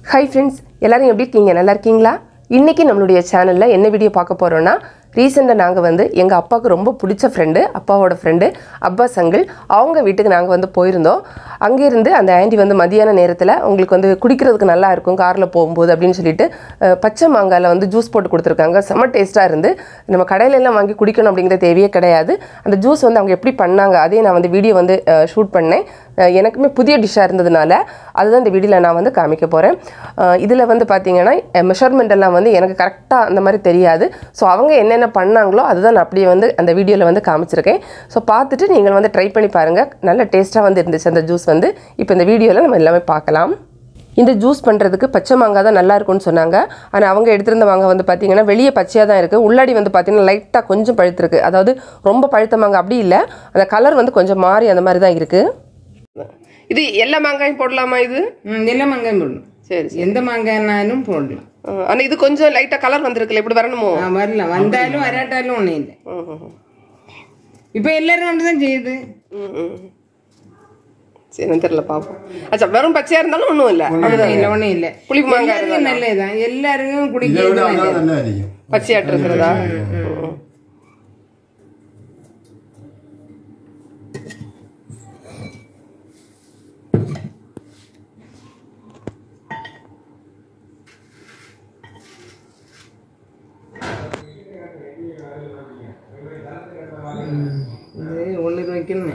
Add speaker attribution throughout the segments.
Speaker 1: Hi friends எல்லாரும் எப்படி இருக்கீங்க நல்லா இருக்கீங்களா இன்றைக்கி நம்மளுடைய சேனலில் என்ன வீடியோ பார்க்க போகிறோன்னா ரீசெண்டாக நாங்கள் வந்து எங்கள் அப்பாவுக்கு ரொம்ப பிடிச்ச ஃப்ரெண்டு அப்பாவோட ஃப்ரெண்டு அப்பாஸ் அங்கிள் அவங்க வீட்டுக்கு நாங்கள் வந்து போயிருந்தோம் அங்கேருந்து அந்த ஆண்டி வந்து மதியான நேரத்தில் உங்களுக்கு வந்து குடிக்கிறதுக்கு நல்லா இருக்கும் காரில் போகும்போது அப்படின்னு சொல்லிட்டு அஹ், பச்சை மாங்காயில் வந்து ஜூஸ் போட்டு கொடுத்துருக்காங்க செம்ம டேஸ்ட்டாக இருந்து நம்ம கடையில எல்லாம் வாங்கி குடிக்கணும் அப்படிங்கிற தேவையே கிடையாது அந்த ஜூஸ் வந்து அவங்க எப்படி பண்ணாங்க அதே நான் வந்து வீடியோ வந்து ஷூட் பண்ணேன் அஹ், எனக்குமே புதிய டிஷ்ஷாக இருந்ததுனால அதுதான் இந்த வீடியோவில் நான் வந்து காமிக்க போகிறேன் இதில் வந்து பார்த்தீங்கன்னா மெஷர்மெண்ட் எல்லாம் வந்து எனக்கு கரெக்டாக அந்த மாதிரி தெரியாது ஸோ அவங்க என்னென்ன பண்ணாங்களோ அதுதான் நான் அப்படியே வந்து அந்த வீடியோவில் வந்து காமிச்சிருக்கேன் ஸோ பார்த்துட்டு நீங்கள் வந்து ட்ரை பண்ணி பாருங்கள் நல்ல டேஸ்ட்டாக வந்து இருந்துச்சு அந்த ஜூஸ் வந்து இப்போ இந்த வீடியோவில் நம்ம எல்லாமே பார்க்கலாம் இந்த ஜூஸ் பண்ணுறதுக்கு பச்சை மாங்காய் தான் நல்லா இருக்கும்னு சொன்னாங்க ஆனால் அவங்க எடுத்திருந்த மாங்காய் வந்து பார்த்தீங்கன்னா வெளியே பச்சையாக தான் இருக்குது உள்ளாடி வந்து பார்த்தீங்கன்னா லைட்டாக கொஞ்சம் பழுத்திருக்கு அதாவது ரொம்ப பழுத்த மாங்காய் அப்படி இல்லை அந்த கலர் வந்து கொஞ்சம் மாறி அந்த மாதிரி தான் இருக்குது இது எல்லா மாங்காயும் போடலாமா இது
Speaker 2: ம், எல்லா மாங்காயும் போடணும்
Speaker 1: சரி
Speaker 2: எந்த மாங்காய்னாலும் போடலாம்
Speaker 1: ஆனால் இது கொஞ்சம் லைட்டாக கலர் வந்திருக்குல்ல இப்படி வரணுமோ
Speaker 2: ஆ, வரலாம் வந்தாலும் வராட்டாலும் ஒன்றும் இல்லை இப்போ எல்லாரும் அப்படிதான் செய்யுது
Speaker 1: சரி நான் தெரியல பார்ப்போம் அச்சா வெறும் பச்சையாக இருந்தாலும் ஒன்றும் இல்லை
Speaker 2: ஒன்றும் இல்லை ஒன்றும் இல்லை
Speaker 1: புளிப்பு மாங்காய்
Speaker 2: எல்லாருக்கும் நல்லதுதான் எல்லாருக்கும்
Speaker 3: இதை
Speaker 2: குடிக்கிறது
Speaker 3: விட
Speaker 2: நல்லது.
Speaker 3: அதான் நல்லாയിരിക്കും
Speaker 1: பச்சையாட்டு இருக்கிறதா ம்.
Speaker 2: இது ஒன்று வைக்கணும்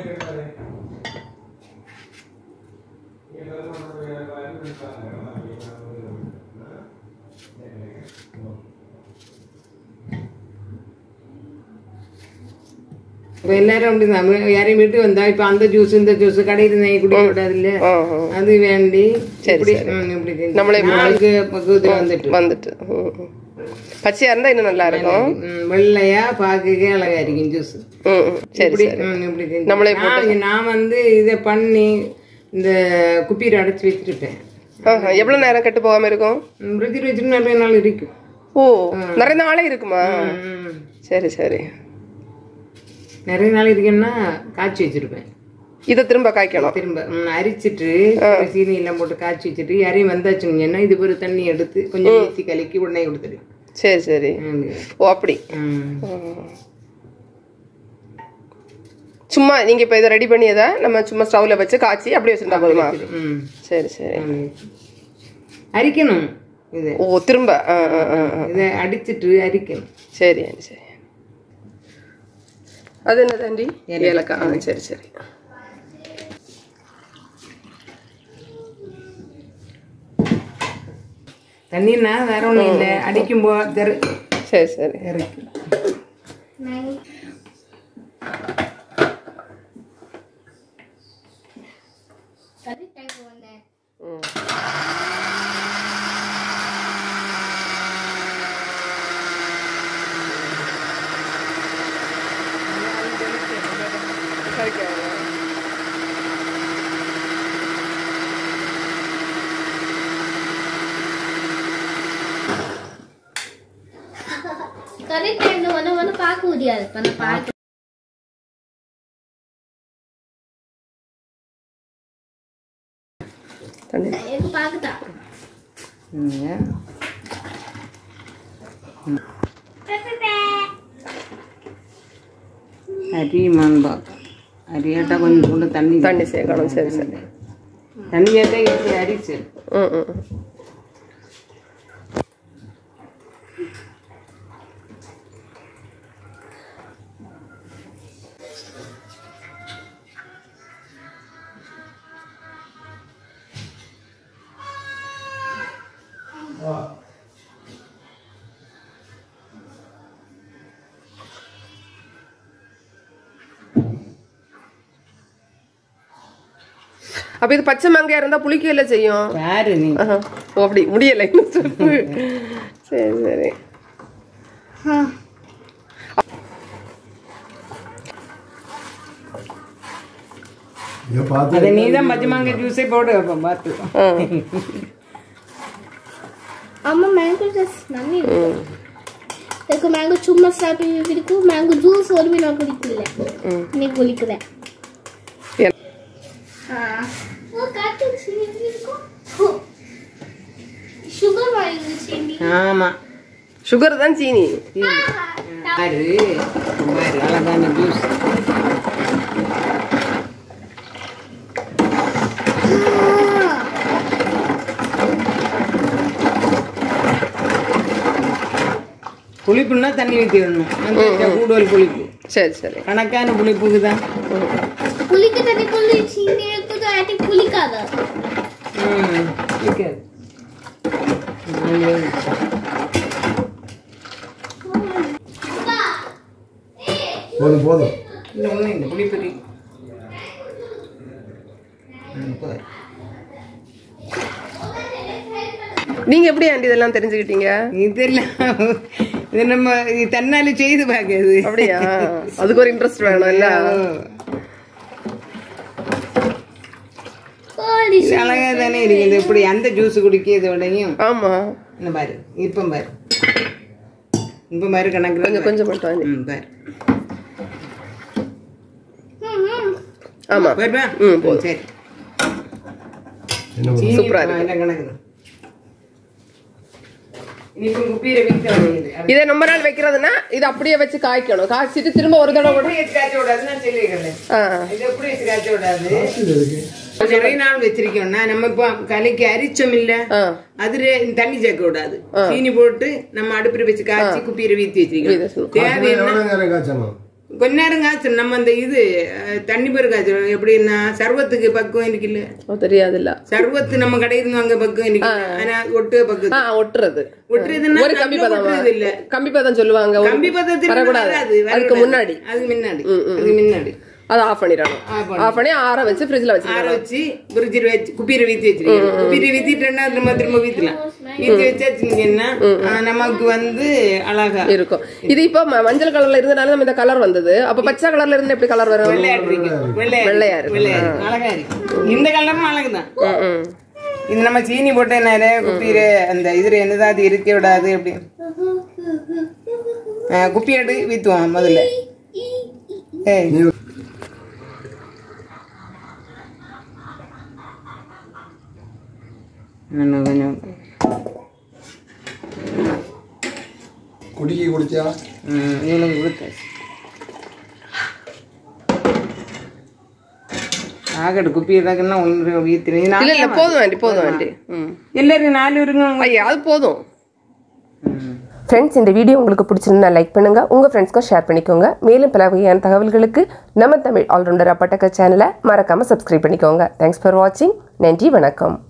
Speaker 2: இப்போ எல்லாரும் அப்படிதான் வே- யாரையும் வீட்டு வந்தா இப்போ அந்த ஜூஸ் இந்த ஜூஸ் கடையில் நெய் குடிக்க கூடாது இல்ல
Speaker 1: ஆ, ஆ.
Speaker 2: அது வேண்டி இப்படி ம், இப்படி செஞ்சு.
Speaker 1: நம்மளே
Speaker 2: நாளுக்கு பக்குவத்து வந்துட்டு
Speaker 1: வந்துட்டு ம், ம். பச்சையா இருந்தா இன்னும் நல்லா இருக்கும்
Speaker 2: ம், வெள்ளையா பாக்குக்கே அழகா இருக்கும் ஜூஸ்
Speaker 1: ம், ம். சரி
Speaker 2: இப்படி
Speaker 1: சரி
Speaker 2: ம், இப்படி செஞ்சு.
Speaker 1: நம்மளே
Speaker 2: நான் நான் வந்து இதை பண்ணி இந்த குப்பீரை அடைச்சி வச்சிருப்பேன்
Speaker 1: ஆஹா, எவ்வளவு நேரம் கெட்டு போகாம இருக்கும்
Speaker 2: ஃப்ரிட்ஜில் வச்சுட்டு நிறைய நாள் இருக்கும்
Speaker 1: ஓ நிறைய நாளே இருக்குமா
Speaker 2: ம்.
Speaker 1: சரி சரி
Speaker 2: நிறைய நாள் இருக்குன்னா காய்ச்சி வச்சிருப்பேன்
Speaker 1: இதை திரும்ப காய்க்கணும்
Speaker 2: திரும்ப ம், அரிச்சிட்டு சீனி எல்லாம் போட்டு காய்ச்சி வச்சுட்டு யாரையும் வந்தாச்சுங்கன்னா இது ஒரு தண்ணி எடுத்து கொஞ்சம் வீசி கலக்கி உடனே கொடுத்துரு
Speaker 1: சரி சரி
Speaker 2: ம்.
Speaker 1: ஓ அப்படி
Speaker 2: ம்.
Speaker 1: சும்மா நீங்க இப்ப இதை ரெடி பண்ணியதை நம்ம சும்மா ஸ்டவ்ல வச்சு காய்ச்சி அப்படியே வச்சிருந்தா போதுமா
Speaker 2: ம்.
Speaker 1: சரி சரி
Speaker 2: ம். அரிக்கணும் இது
Speaker 1: ஓ திரும்ப ஆ, ஆ, ஆ, ஆ.
Speaker 2: இதை அடிச்சிட்டு அரிக்கணும்
Speaker 1: சரி ஆண்டி சரி அது என்னது ஆண்டி ஏலக்காய் ஆ சரி சரி
Speaker 2: தண்ணின்னா வேற ஒன்றும் இல்லை அடிக்கும் போ தெரு
Speaker 1: சரி சரி
Speaker 2: இருக்கு
Speaker 4: கரெக்ட் டைம்ல வந்து வந்து பார்க்க முடியாது இப்ப நான் பார்க்க
Speaker 1: தண்ணி
Speaker 4: எனக்கு பார்க்கதா
Speaker 2: ம். அரி மாண்பாக்கம் அரியாட்டா கொஞ்சம் கூட தண்ணி
Speaker 1: தண்ணி சேர்க்கணும் சரி சரி
Speaker 2: தண்ணி சேர்த்தா இப்படி அரிச்சு
Speaker 1: ம் ம் ம். அப்ப இது பச்சை மாங்காய் இருந்தா புளிக்கல செய்யும்
Speaker 2: யாரு நீ
Speaker 1: ஆஹா. ஓ அப்படி முடியலை இன்னும் சொல்லு. சரி சரி
Speaker 3: இதை பார்த்து
Speaker 2: அதை நீ தான் பச்சை மாங்காய் ஜூஸே போடு அப்போ பார்த்து
Speaker 1: ஆ.
Speaker 4: అమ్మ మ్యాంగో జ్యూస్ నన్ను எனக்கு மேங்கோ சும்மா சாப்பிட்டு பிடிக்கும் மேங்கோ ஜூஸ் ஒரு நான் குடிக்கல நீ குடிக்கிற
Speaker 1: என்-
Speaker 4: ஓ காட்டு இருக்கும் சுகர் வாங்கிச்சு
Speaker 2: ஆமா
Speaker 1: சுகர் தான் சீனி
Speaker 2: பாரு பாரு அழகான ஜூஸ் புளிப்புன்னா தண்ணி ஊற்றி விடணும் அந்த கூடுதல் புளிப்பு
Speaker 1: சரி சரி
Speaker 2: கணக்கான புளிப்புக்கு தான்
Speaker 4: புளிக்க தண்ணி புளி சீனி இருக்குது ஆட்டி புளிக்காத
Speaker 2: ம் புளிக்காது
Speaker 3: போதும் போதும்
Speaker 2: இல்லை ஒன்றும் இல்லை புளிப்பு இருக்கு. ம், பாரு.
Speaker 1: நீங்க எப்படி ஆண்டி இதெல்லாம் தெரிஞ்சுக்கிட்டீங்க
Speaker 2: இதெல்லாம் இது நம்ம இது தன்னால செய்து பார்க்குது
Speaker 1: அப்படியா அதுக்கு ஒரு இன்ட்ரெஸ்ட் வேணும் இல்ல
Speaker 2: இது அழகா தானே இருக்குது இப்படி அந்த ஜூஸ் குடிக்கிறதோடையும்
Speaker 1: ஆமா
Speaker 2: என்ன பாரு இப்போ பாரு இப்போ பாரு கணக்கு
Speaker 1: கொஞ்சம் கொஞ்சம் மட்டும் ஆண்டி.
Speaker 2: ம் பாரு
Speaker 1: ஆமா
Speaker 2: பாருப்பா
Speaker 1: ம், போதும்.
Speaker 2: சரி
Speaker 3: என்ன
Speaker 2: சீனி,
Speaker 1: சூப்பரா
Speaker 2: ஆ,
Speaker 1: இருக்கு.
Speaker 2: என்ன கணக்கு இனிப்பு குப்பீரை வீட்டு வாங்கிடுது
Speaker 1: இதை ரொம்ப நாள் வைக்கிறதுனா இது அப்படியே வச்சு காய்க்கணும் காய்ச்சிட்டு திரும்ப ஒரு தடவை கூட
Speaker 2: எப்படி வச்சு காய்ச்ச விடாதுன்னு நான் சொல்லியிருக்கேன்
Speaker 1: ஆ,
Speaker 2: இது எப்படி வச்சு காய்ச்ச விடாது
Speaker 3: இது இருக்கு
Speaker 2: நிறைய நாள் வச்சிருக்கோம்னா நம்ம இப்போ கலைக்கு அரிச்சம் இல்ல
Speaker 1: ஆ.
Speaker 2: அதுல தண்ணி சேர்க்க விடாது சீனி போட்டு நம்ம அடுப்புல வச்சு காய்ச்சி குப்பீரை வீத்தி வச்சிருக்கோம்
Speaker 1: வச்சிருக்கோம்.
Speaker 2: தேவையான
Speaker 3: எவ்வளோ நேரம் காய்ச்சணும்
Speaker 2: கொஞ்ச நேரம் காய்ச்சணும் நம்ம அந்த இது அஹ், தண்ணி பேர் காய்ச்சணும் எப்படின்னா சர்வத்துக்கு பக்குவம் இருக்குல்ல
Speaker 1: ஓ, தெரியாதுல்ல
Speaker 2: சர்வத்து நம்ம கடையில் இருந்து வாங்க பக்குவம் இருக்கு ஆனா ஒட்டு பக்குவம்
Speaker 1: ஆ ஒட்டுறது
Speaker 2: ஒட்டுறதுன்னா
Speaker 1: ஒரு கம்பி
Speaker 2: நல்லா
Speaker 1: பதம்
Speaker 2: ஒட்டுறது இல்ல
Speaker 1: கம்பி பதம் சொல்லுவாங்க ஒரு-
Speaker 2: கம்பி பதத்தில்
Speaker 1: வரக்கூடாது
Speaker 2: வராது,
Speaker 1: அதுக்கு
Speaker 2: வரக்கூடாது.
Speaker 1: முன்னாடி
Speaker 2: அதுக்கு முன்னாடி அதுக்கு முன்னாடி
Speaker 1: அதை ஆஃப் பண்ணிடணும்
Speaker 2: Off பண்ணி.
Speaker 1: ஆஃப் பண்ணி ஆற வச்சு ஃப்ரிட்ஜ்ல
Speaker 2: ஆற
Speaker 1: வச்சிருக்கணும்
Speaker 2: வச்சு பிரிட்ஜில் வச்சு குப்பீரை வீத்தி வச்சிருக்கேன் குப்பீரை வீத்திட்டேன்னா திரும்ப திரும்ப வீத்தலாம் வீத்தி வச்சாச்சுங்கன்னா ஆஹ், நமக்கு வந்து அழகா
Speaker 1: இருக்கும் இது இப்போ ம- மஞ்சள் கலர்ல இருந்தனால நம்ம இந்த கலர் வந்தது அப்ப பச்சை கலர்ல இருந்து எப்படி கலர் வரும்
Speaker 2: வெள்ளையாட்டு இருக்கு வெள்ளையா
Speaker 1: வெள்ளையா
Speaker 2: இருக்கு
Speaker 1: இருக்கு.
Speaker 2: வெள்ளையா இருக்கு அழகா இருக்கு இந்த கலரும் அழகுதான்
Speaker 1: ம், ம்.
Speaker 2: இது நம்ம சீனி போட்ட நிறைய குப்பீரை அந்த இதுல என்னதாவது இருக்க விடாது அப்படி ஆஹ், குப்பி எடுத்து வீத்துவோம் முதல்ல ஏய்
Speaker 3: நீ
Speaker 2: இன்னும் கொஞ்சம்
Speaker 3: குடிக்கி குடிச்சா
Speaker 2: ம், இவனுக்கு கொடுத்தாச்சு ஆகட்டு குப்பி இதாக்குன்னா ஒன்று வீத்துறேன்
Speaker 1: இல்ல இல்ல போதும் ஆண்டி போதும் ஆண்டி ம்
Speaker 2: எல்லாரும் நாலு இருங்க
Speaker 1: ஐயா அது போதும் ஃப்ரெண்ட்ஸ் இந்த வீடியோ உங்களுக்கு பிடிச்சிருந்தா லைக் பண்ணுங்க உங்க ஃப்ரெண்ட்ஸ்க்கும் ஷேர் பண்ணிக்கோங்க மேலும் பல வகையான தகவல்களுக்கு நம்ம தமிழ் ஆல்ரவுண்டர் அப்பட்டக்க சேனலை மறக்காம சப்ஸ்கிரைப் பண்ணிக்கோங்க தேங்க்ஸ் ஃபார் வாட்சிங் நன்றி வணக்கம்